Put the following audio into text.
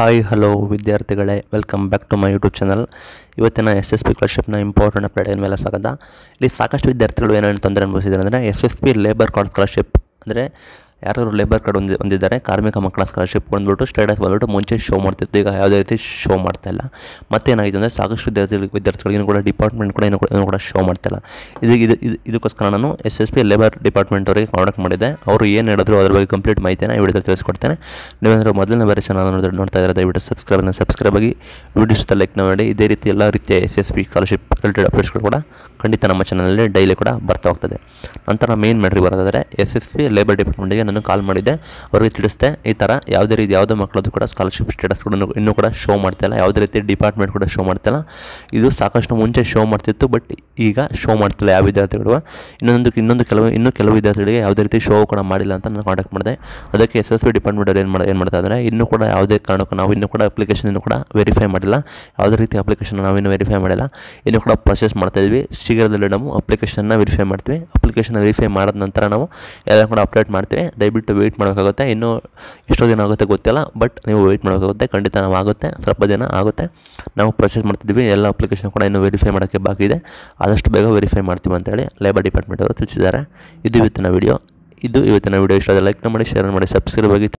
hi hello ವಿದ್ಯಾರ್ಥಿಗಳೇ welcome back to my YouTube channel ಇವತ್ತಿನ S S P ಸ್ಕಾಲರ್ಶಿಪ್ನ important update ಮೇಲೆ ಸ್ವಾಗತ ಇಲ್ಲಿ ಸಾಕಷ್ಟು ವಿದ್ಯಾರ್ಥಿಗಳು ಏನೇನು ತೊಂದರೆ ಅನುಭವಿಸಿದ್ದಾರೆ ಅಂದರೆ S S P labour card scholarship ಅಂದರೆ ಯಾರು ಲೇಬರ್ ಕಾರ್ಡ್ ಹೊಂದಿ ಹೊಂದಿದ್ದಾರೆ ಕಾರ್ಮಿಕ ಮಕ್ಕಳ ಸ್ಕಾಲರ್ಶಿಪ್ ಬಂದ್ಬಿಟ್ಟು ಸ್ಟೇಟಸ್ ಬಂದ್ಬಿಟ್ಟು ಮುಂಚೆ ಶೋ ಮಾಡ್ತಿತ್ತು ಈಗ ಯಾವುದೇ ರೀತಿ ಶೋ ಮಾಡ್ತಾ ಇಲ್ಲ ಮತ್ತೇನಾಗಿದೆ ಅಂದರೆ ಸಾಕಷ್ಟು ವಿದ್ಯಾರ್ಥಿಗಳು ವಿದ್ಯಾರ್ಥಿಗಳಿಗೂ ಕೂಡ ಡಿಪಾರ್ಟ್ಮೆಂಟ್ ಕೂಡ ಏನು ಕೂಡ ಏನು ಕೂಡ ಶೋ ಮಾಡ್ತಾಯಿಲ್ಲ ಇದು ಇದು ಇದು ಇದಕ್ಕೋಸ್ಕರ ನಾನು S S P labour department ಅವರಿಗೆ ಕಾಂಟ್ಯಾಕ್ಟ್ ಮಾಡಿದ್ದೆ ಅವರು ಏನು ಹೇಳಿದ್ರು ಅದ್ರ ಬಗ್ಗೆ ಕಂಪ್ಲೀಟ್ ಮಾಹಿತಿನ ಈ ವಿಡಿಯೋದಲ್ಲಿ ತಿಳಿಸ್ಕೊಡ್ತೇನೆ ನೀವೇನಾದರೂ ಮೊದಲನೇ ಬಾರಿ ಚಾನಲ್ ನೋಡಿದ್ರೆ ನೋಡ್ತಾ ಇದ್ದಾರೆ ದಯವಿಟ್ಟು ಸಬ್ಸ್ಕ್ರೈಬ್ನ ಸಬ್ಸ್ಕ್ರೈಬ್ ಆಗಿ ವಿಡಿಯೋ ಇಷ್ಟ ಲೈಕ್ ಮಾಡಿ ಇದೇ ರೀತಿ ಎಲ್ಲ ರೀತಿಯ S S P scholarship related ಅಪ್ಡೇಟ್ಸ್ಗಳು ಕೂಡ ಖಂಡಿತ ನಮ್ಮ ಚಾನಲಲ್ಲಿ ಡೈಲಿ ಕೂಡ ಬರ್ತಾ ಹೋಗ್ತದೆ ನಂತರ ಮೇನ್ ಮ್ಯಾಟ್ರಿಗೆ ಬರೋದಾದರೆ ಎಸ್ ಎಸ್ ಪಿ ಲೇಬರ್ ಡಿಪಾರ್ಟ್ಮೆಂಟ್ಗೆ ನಾನು ಕಾಲ್ ಮಾಡಿದ್ದೆ ಅವರಿಗೆ ತಿಳಿಸ್ದೆ ಈ ಥರ ಯಾವುದೇ ರೀತಿ ಯಾವುದೇ ಮಕ್ಕಳದ್ದು ಕೂಡ ಸ್ಕಾಲರ್ಶಿಪ್ ಸ್ಟೇಟಸ್ ಕೂಡ ಇನ್ನೂ- ಇನ್ನೂ ಕೂಡ ಶೋ ಮಾಡ್ತಾಯಿಲ್ಲ ಯಾವುದೇ ರೀತಿ ಡಿಪಾರ್ಟ್ಮೆಂಟ್ ಕೂಡ ಶೋ ಮಾಡ್ತಾಯಿಲ್ಲ ಇದು ಸಾಕಷ್ಟು ಮುಂಚೆ ಶೋ ಮಾಡ್ತಿತ್ತು ಬಟ್ ಈಗ ಶೋ ಮಾಡ್ತಿಲ್ಲ ಯಾವ ವಿದ್ಯಾರ್ಥಿಗಳು ಇನ್ನೊಂದು ಇನ್ನೊಂದು ಕೆಲವು ಇನ್ನೂ ಕೆಲವು ವಿದ್ಯಾರ್ಥಿಗಳಿಗೆ ಯಾವುದೇ ರೀತಿ ಶೋ ಕೂಡ ಮಾಡಿಲ್ಲ ಅಂತ ನಾನು ಕಾಂಟ್ಯಾಕ್ಟ್ ಮಾಡಿದೆ ಅದಕ್ಕೆ ಎಸ್ ಎಸ್ ಪಿ ಡಿಪಾರ್ಟ್ಮೆಂಟ್ ಅವ್ರು ಏನು ಮಾಡಿ ಏನು ಮಾಡ್ತಾ ಇದ್ದಾರೆ ಇನ್ನೂ ಕೂಡ ಯಾವುದೇ ಕಾರಣಕ್ಕೂ ನಾವು ಇನ್ನೂ ಕೂಡ ಅಪ್ಲಿಕೇಶನ್ ಇನ್ನೂ ಕೂಡ ವೆರಿಫೈ ಮಾಡಿಲ್ಲ ಯಾವುದೇ ರೀತಿ ಅಪ್ಲಿಕೇಶನ್ ನಾವಿನ್ನೂ ವೆರಿಫೈ ಮಾಡಿಲ್ಲ ಇನ್ನೂ ಕೂಡ ಪ್ರೊಸೆಸ್ ಮಾಡ್ತಾ ಇದ್ವಿ ಶೀಘ್ರದಲ್ಲೇ ನಾವು ಅಪ್ಲಿಕೇಶನ್ನ ವೆರಿಫೈ ಮಾಡ್ತೀವಿ ಅಪ್ಲಿಕೇಶನ್ ವೆರಿಫೈ ಮಾಡಿದ ನಂತರ ನಾವು ಎಲ್ಲ ಕೂಡ ಅಪ್ಡೇಟ್ ಮಾಡ್ತೀವಿ ದಯವಿಟ್ಟು ವೆಯ್ಟ್ ಮಾಡಬೇಕಾಗುತ್ತೆ ಇನ್ನೂ ಎಷ್ಟೋ ದಿನ ಆಗುತ್ತೆ ಗೊತ್ತಿಲ್ಲ ಬಟ್ ನೀವು ವೆಯ್ಟ್ ಮಾಡಬೇಕಾಗುತ್ತೆ ಖಂಡಿತ ನಾವು ಆಗುತ್ತೆ ಸ್ವಲ್ಪ ದಿನ ಆಗುತ್ತೆ ನಾವು ಪ್ರೊಸೆಸ್ ಮಾಡ್ತಿದ್ವಿ ಎಲ್ಲ ಅಪ್ಲಿಕೇಶನ್ ಕೂಡ ಇನ್ನೂ ವೆರಿಫೈ ಮಾಡೋಕ್ಕೆ ಬಾಕಿ ಇದೆ ಆದಷ್ಟು ಬೇಗ ವೆರಿಫೈ ಮಾಡ್ತೀವಿ ಅಂತೇಳಿ ಲೇಬರ್ ಡಿಪಾರ್ಟ್ಮೆಂಟ್ ಅವರು ತಿಳಿಸಿದ್ದಾರೆ ಇದು ಇವತ್ತಿನ ವಿಡಿಯೋ ಇದು ಇವತ್ತಿನ ವಿಡಿಯೋ ಇಷ್ಟ ಲೈಕ್ ಮಾಡಿ ಶೇರ್ ಮಾಡಿ ಸಬ್ಸ್ಕ್ರೈಬ್ ಆಗಿ